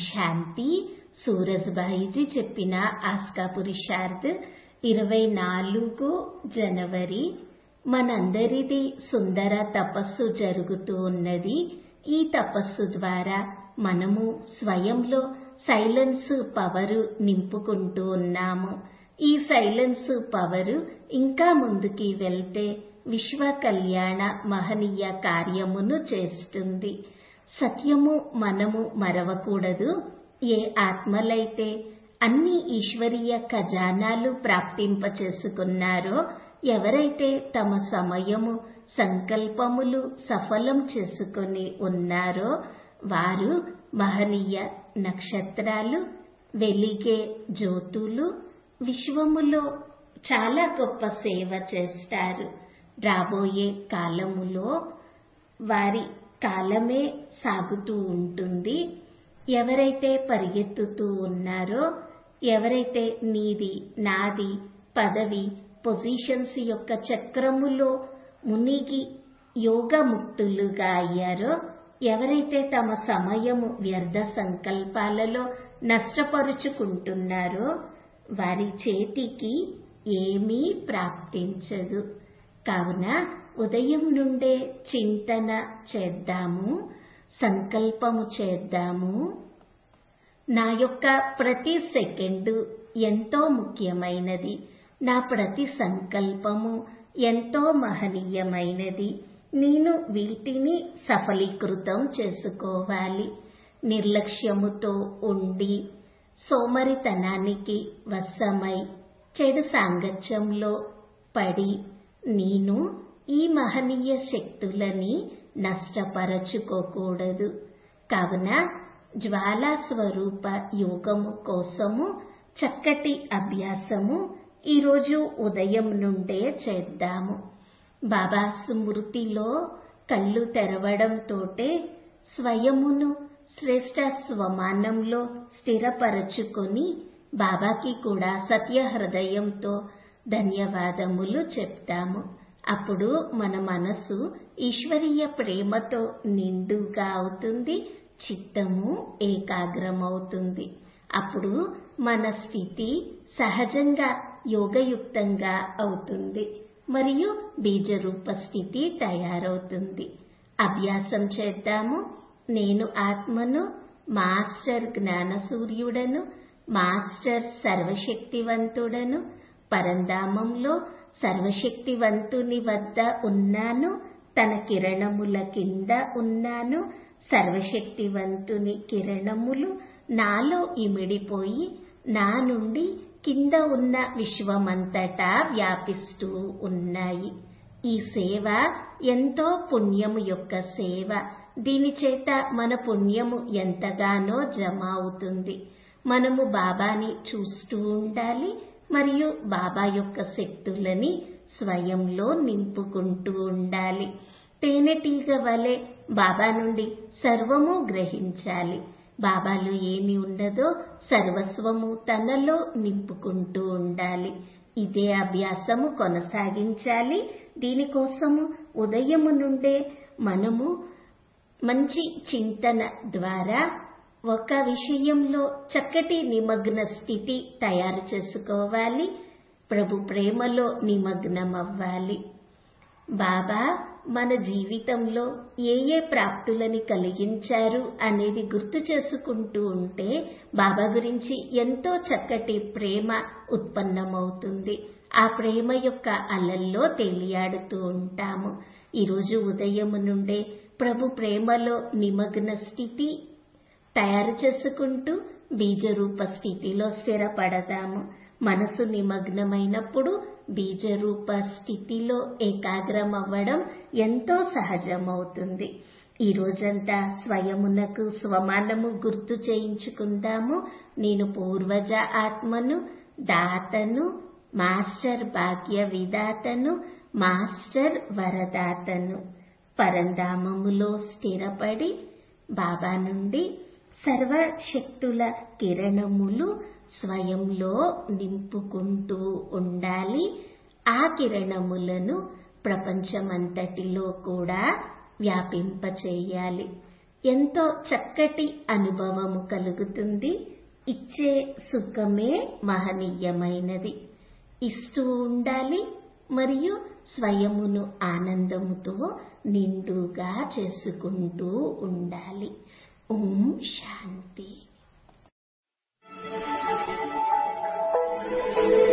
శాంతి సూరజ్బాయిజీ చెప్పిన ఆస్కా పురుషార్థ్ ఇరవై నాలుగు జనవరి మనందరిది సుందర తపస్సు జరుగుతూ ఉన్నది ఈ తపస్సు ద్వారా మనము స్వయంలో సైలెన్స్ పవరు నింపుకుంటూ ఉన్నాము ఈ సైలెన్స్ పవరు ఇంకా ముందుకి వెళ్తే విశ్వ కళ్యాణ మహనీయ కార్యమును చేస్తుంది సత్యము మనము మరవకూడదు ఏ ఆత్మలైతే అన్ని ఈశ్వరీయ ఖజానాలు ప్రాప్తింప చేసుకున్నారో ఎవరైతే తమ సమయము సంకల్పములు సఫలం చేసుకొని ఉన్నారో వారు మహనీయ నక్షత్రాలు వెలిగే జ్యోతులు విశ్వములో చాలా గొప్ప సేవ చేస్తారు రాబోయే కాలములో వారి కాలమే సాగుతూ ఉంటుంది ఎవరైతే పరిగెత్తుతూ ఉన్నారో ఎవరైతే నీది నాది పదవి పొజిషన్స్ యొక్క చక్రములో మునిగి యోగముక్తులుగా అయ్యారో ఎవరైతే తమ సమయము వ్యర్థ సంకల్పాలలో నష్టపరుచుకుంటున్నారో వారి చేతికి ఏమీ ప్రాప్తించదు కావున ఉదయం నుండే చింతన చేద్దాము సంకల్పము చేద్దాము నా యొక్క ప్రతి సెకండు ఎంతో ముఖ్యమైనది నా ప్రతి సంకల్పము ఎంతో మహనీయమైనది నేను వీటిని సఫలీకృతం చేసుకోవాలి నిర్లక్ష్యముతో ఉండి సోమరితనానికి వశమై చెడు సాంగత్యంలో పడి నేను ఈ మహనీయ శక్తులని నష్టపరచుకోకూడదు కావున జ్వాలా స్వరూప యోగము కోసము చక్కటి అభ్యాసము ఈరోజు ఉదయం నుండే చేద్దాము బాబా స్మృతిలో కళ్ళు తెరవడంతోటే స్వయమును శ్రేష్ట స్వమానంలో స్థిరపరచుకొని బాబాకి కూడా సత్య హృదయంతో ధన్యవాదములు చెప్తాము అప్పుడు మన మనసు ఈశ్వరీయ ప్రేమతో నిండుగా అవుతుంది చిత్తము ఏకాగ్రమవుతుంది అప్పుడు మన స్థితి సహజంగా యోగయుక్తంగా అవుతుంది మరియు బీజరూప స్థితి తయారవుతుంది అభ్యాసం చేద్దాము నేను ఆత్మను మాస్టర్ జ్ఞాన సూర్యుడను మాస్టర్ సర్వశక్తివంతుడను పరంధామంలో సర్వశక్తివంతుని వద్ద ఉన్నాను తన కిరణముల కింద ఉన్నాను సర్వశక్తివంతుని కిరణములు నాలో ఇమిడిపోయి నా నుండి కింద ఉన్న విశ్వమంతటా వ్యాపిస్తూ ఉన్నాయి ఈ సేవ ఎంతో పుణ్యము యొక్క సేవ దీని చేత మన పుణ్యము ఎంతగానో జమ అవుతుంది మనము బాబాని చూస్తూ ఉండాలి మరియు బాబా యొక్క శక్తులని స్వయంలో నింపుకుంటూ ఉండాలి తేనెటీగ వలె బాబా నుండి సర్వము గ్రహించాలి బాబాలో ఏమి ఉండదో సర్వస్వము తనలో నింపుకుంటూ ఉండాలి ఇదే అభ్యాసము కొనసాగించాలి దీనికోసము ఉదయము నుండే మనము మంచి చింతన ద్వారా ఒక విషయంలో చక్కటి నిమగ్న స్థితి తయారు చేసుకోవాలి ప్రభు ప్రేమలో నిమగ్నమవ్వాలి బాబా మన జీవితంలో ఏ ఏ ప్రాప్తులని కలిగించారు అనేది గుర్తు చేసుకుంటూ ఉంటే బాబా గురించి ఎంతో చక్కటి ప్రేమ ఉత్పన్నమవుతుంది ఆ ప్రేమ యొక్క అలల్లో తేలియాడుతూ ఉంటాము ఈరోజు ఉదయం నుండే ప్రభు ప్రేమలో నిమగ్న స్థితి తయారు చేసుకుంటూ బీజరూప స్థితిలో స్థిరపడదాము మనసు నిమగ్నమైనప్పుడు బీజరూప స్థితిలో ఏకాగ్రమవ్వడం ఎంతో సహజమవుతుంది ఈ రోజంతా స్వయమునకు స్వమానము గుర్తు చేయించుకుందాము నేను పూర్వజ ఆత్మను దాతను మాస్టర్ భాగ్య విదాతను మాస్టర్ వరదాతను పరంధామములో స్థిరపడి బాబా నుండి సర్వశక్తుల కిరణములు స్వయంలో నింపుకుంటూ ఉండాలి ఆ కిరణములను ప్రపంచమంతటిలో కూడా వ్యాపింపచేయాలి ఎంతో చక్కటి అనుభవము కలుగుతుంది ఇచ్చే సుఖమే మహనీయమైనది ఇస్తూ ఉండాలి మరియు స్వయమును ఆనందముతో నిండుగా చేసుకుంటూ ఉండాలి ఓం శాంతి